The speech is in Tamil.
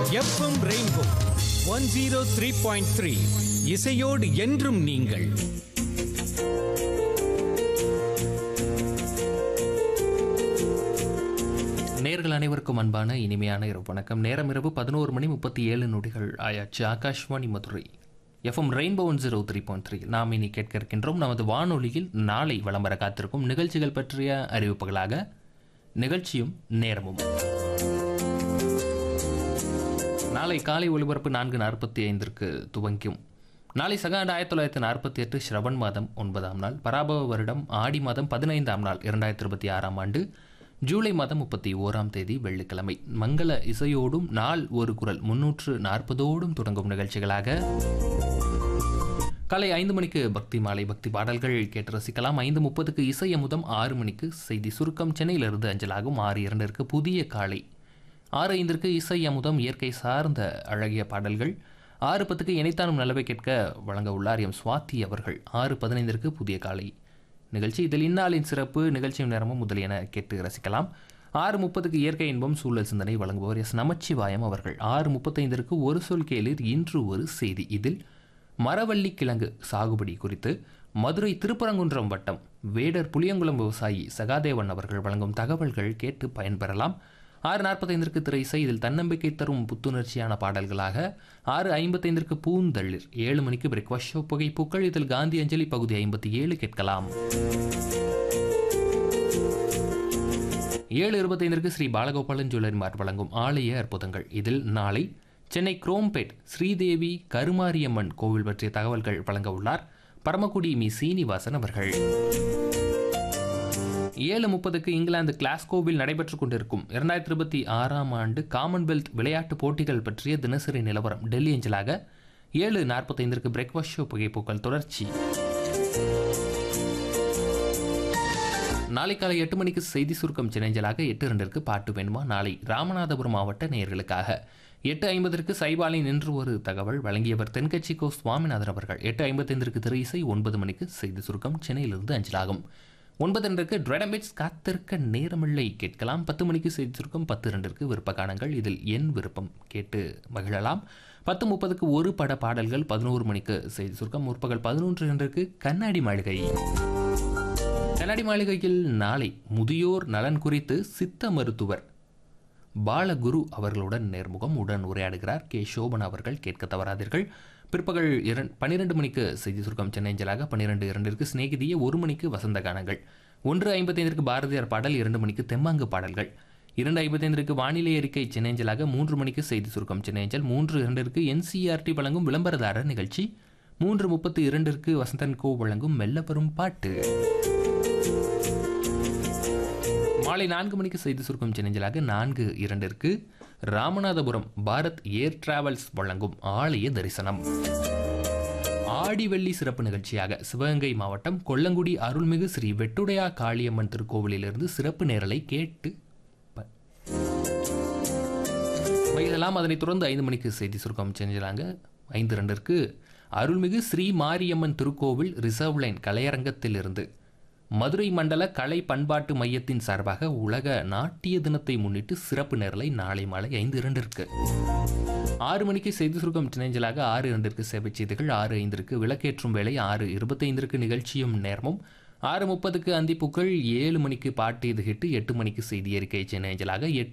FM rainbow one zero three point three இசையோடு என்றும் நீங்கள் நேர்கள் அனைவருக்கும் அன்பான இனிமையான இரவு வணக்கம் நேரம் இரவு பதினோரு மணி முப்பத்தி ஏழு நொடிகள் ஆயாச்சு Akashvani Madurai F M rainbow one zero three point three நாம் இனி கேட்க இருக்கின்றோம் நமது வானொலியில் நாளை வலம் வர காத்திருக்கும் நிகழ்ச்சிகள் பற்றிய அறிவிப்புகளாக நிகழ்ச்சியும் நேரமும் நாளை காலை ஒலிபரப்பு நான்கு நாற்பத்தி ஐந்திற்கு துவங்கும் நாளை சகாண்டு ஆயிரத்தி தொள்ளாயிரத்தி நாற்பத்தி எட்டு ஸ்ரவன் மாதம் ஒன்பதாம் நாள் பராபவ வருடம் ஆடி மாதம் பதினைந்தாம் நாள் இரண்டாயிரத்தி இருபத்தி ஆறாம் ஆண்டு ஜூலை மாதம் முப்பத்தி ஓராம் தேதி வெள்ளிக்கிழமை மங்கள இசையோடும் நாள் ஒரு குரல் முன்னூற்று நாற்பதோடும் தொடங்கும் நிகழ்ச்சிகளாக காலை ஐந்து மணிக்கு பக்தி மாலை பக்தி பாடல்கள் கேட்டு ரசிக்கலாம் ஐந்து முப்பதுக்கு இசை அமுதம் ஆறு மணிக்கு செய்தி சுருக்கம் சென்னையிலிருந்து அஞ்சலாகும் ஆறு இரண்டிற்கு புதிய காலை ஆறு ஐந்திற்கு இசை அமுதம் இயற்கை சார்ந்த அழகிய பாடல்கள் ஆறு பத்துக்கு இணைத்தானும் நல்லவை கேட்க வழங்க உள்ளார் எம் சுவாதி அவர்கள் ஆறு பதினைந்திற்கு புதிய காலை நிகழ்ச்சி இதில் இந்நாளின் சிறப்பு நிகழ்ச்சியும் நேரமும் முதலியன கேட்டு ரசிக்கலாம் ஆறு முப்பதுக்கு இயற்கை இன்பம் சூழல் சிந்தனை வழங்குபவர் எஸ் நமச்சிவாயம் அவர்கள் ஆறு முப்பத்தைந்திற்கு ஒரு சொல் கேளிர் இன்று ஒரு செய்தி இதில் மரவள்ளி கிழங்கு சாகுபடி குறித்து மதுரை திருப்பரங்குன்றம் வட்டம் வேடர் புளியங்குளம் விவசாயி சகாதேவன் அவர்கள் வழங்கும் தகவல்கள் கேட்டு பயன்பெறலாம் ஆறு நாற்பத்தைந்திற்கு திரை இசை இதில் தன்னம்பிக்கை தரும் புத்துணர்ச்சியான பாடல்களாக ஆறு ஐம்பத்தைந்திற்கு பூந்தளிர் ஏழு மணிக்கு பிரேக்வாஸ்ட் ஷோ புகைப்பூக்கள் இதில் காந்தி அஞ்சலி பகுதி ஐம்பத்தி ஏழு கேட்கலாம் ஏழு இருபத்தைந்திற்கு ஸ்ரீ பாலகோபாலன் ஜுவல்லரிமார் வழங்கும் ஆலய அற்புதங்கள் இதில் நாளை சென்னை குரோம்பேட் ஸ்ரீதேவி கருமாரியம்மன் கோவில் பற்றிய தகவல்கள் வழங்க உள்ளார் பரமக்குடி மி சீனிவாசன் அவர்கள் ஏழு முப்பதுக்கு இங்கிலாந்து கிளாஸ்கோவில் நடைபெற்றுக் கொண்டிருக்கும் இரண்டாயிரத்தி இருபத்தி ஆறாம் ஆண்டு காமன்வெல்த் விளையாட்டுப் போட்டிகள் பற்றிய தினசரி நிலவரம் டெல்லி அஞ்சலாக ஏழு நாற்பத்தைந்திற்கு பிரேக்ஃபாஸ்ட் ஷோ புகைப்பூக்கள் தொடர்ச்சி நாளை காலை எட்டு மணிக்கு செய்தி சுருக்கம் சினைஞ்சலாக எட்டு ரெண்டிற்கு பாட்டு வேணுமா நாளை ராமநாதபுரம் மாவட்ட நேயர்களுக்காக எட்டு ஐம்பதற்கு சைபாலின் நின்று ஒரு தகவல் வழங்கியவர் தென்கட்சி கோ சுவாமிநாதன் அவர்கள் எட்டு ஐம்பத்தைந்திற்கு திரு இசை ஒன்பது மணிக்கு செய்தி சுருக்கம் சென்னையிலிருந்து அஞ்சலாகும் ஒன்பது ரெண்டிற்கு ட்ரெடமிட்ஸ் காத்திருக்க நேரமில்லை கேட்கலாம் பத்து மணிக்கு செய்தி சுருக்கம் பத்து ரெண்டிற்கு விருப்ப காணங்கள் இதில் என் விருப்பம் கேட்டு மகிழலாம் பத்து முப்பதுக்கு ஒரு பட பாடல்கள் பதினோரு மணிக்கு செய்தி சுருக்கம் முற்பகல் பதினொன்று ரெண்டிற்கு கண்ணாடி மாளிகை கண்ணாடி மாளிகையில் நாளை முதியோர் நலன் குறித்து சித்த மருத்துவர் பாலகுரு அவர்களுடன் நேர்முகம் உடன் உரையாடுகிறார் கே சோபன் அவர்கள் கேட்க தவறாதீர்கள் பிற்பகல் இரண்டு பன்னிரெண்டு மணிக்கு செய்தி சுருக்கம் சென்னை அஞ்சலாக பன்னிரெண்டு இரண்டிற்கு சிநேகிதிய ஒரு மணிக்கு வசந்த கானங்கள் ஒன்று ஐம்பத்தைந்திற்கு பாரதியார் பாடல் இரண்டு மணிக்கு தெம்மாங்கு பாடல்கள் இரண்டு ஐம்பத்தைந்திற்கு வானிலை அறிக்கை சென்னை அஞ்சலாக மூன்று மணிக்கு செய்தி சுருக்கம் சென்னை அஞ்சல் மூன்று இரண்டிற்கு என்சிஆர்டி வழங்கும் விளம்பரதாரர் நிகழ்ச்சி மூன்று முப்பத்தி இரண்டிற்கு வசந்தன் கோ வழங்கும் மெல்ல வரும் பாட்டு மாலை நான்கு மணிக்கு செய்தி சுருக்கம் சென்னஞ்சலாக நான்கு இரண்டிற்கு ராமநாதபுரம் பாரத் ஏர் டிராவல்ஸ் வழங்கும் ஆலய தரிசனம் ஆடி வெள்ளி சிறப்பு நிகழ்ச்சியாக சிவகங்கை மாவட்டம் கொல்லங்குடி அருள்மிகு ஸ்ரீ வெட்டுடையா காளியம்மன் திருக்கோவிலிலிருந்து சிறப்பு நேரலை கேட்டு ப- மகிழலாம் அதனைத் தொடர்ந்து ஐந்து மணிக்கு செய்தி சுருக்கம் செஞ்சாங்க ஐந்து ரெண்டிற்கு அருள்மிகு ஸ்ரீ மாரியம்மன் திருக்கோவில் ரிசர்வ் லைன் கலையரங்கத்திலிருந்து மதுரை மண்டல கலை பண்பாட்டு மையத்தின் சார்பாக உலக நாட்டிய தினத்தை முன்னிட்டு சிறப்பு நேரலை நாளை மாலை ஐந்து இரண்டிற்கு ஆறு மணிக்கு செய்தி சுருக்கம் சினைஞ்சலாக ஆறு இரண்டிற்கு சேவை செய்திகள் ஆறு ஐந்திற்கு விளக்கேற்றும் வேலை ஆறு இருபத்தைந்திற்கு நிகழ்ச்சியும் நேரமும் ஆறு முப்பதுக்கு அந்திப்புக்கள் ஏழு மணிக்கு பாட்டு இது ஹிட்டு எட்டு மணிக்கு செய்தி அறிக்கை சென்னை அஞ்சலாக எட்டு